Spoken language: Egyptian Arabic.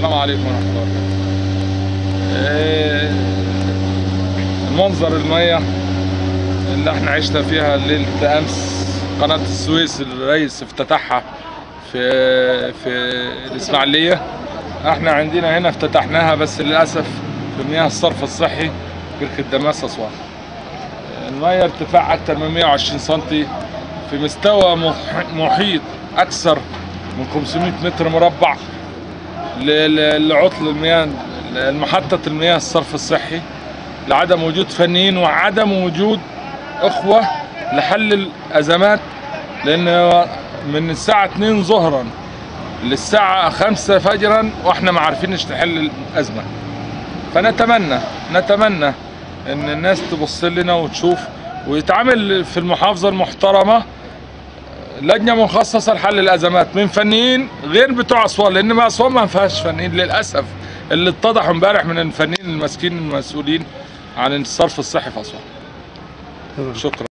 السلام عليكم ورحمه الله وبركاته آه، منظر الميه اللي احنا عشنا فيها ليله امس قناه السويس الرئيس افتتحها في في الاسماعيليه احنا عندنا هنا افتتحناها بس للاسف في مياه الصرف الصحي بركه دماس اسوان الميه ارتفاع اكثر من 120 سم في مستوى مح- محيط اكثر من 500 متر مربع ل- ل- لعطل المياه المحطة المياه الصرف الصحي لعدم وجود فنيين وعدم وجود اخوة لحل الازمات لان من الساعة 2 ظهرا للساعة 5 فجرا واحنا ما عارفينش نحل الازمة فنتمنى نتمنى ان الناس تبص لنا وتشوف ويتعمل في المحافظة المحترمة لجنه مخصصه لحل الازمات من فنيين غير بتوع اسوان لان ما اسوان ما فيهاش فنيين للاسف اللي اتضحوا امبارح من الفنيين الماسكين المسؤولين عن الصرف الصحي في اسوان تمام. شكرا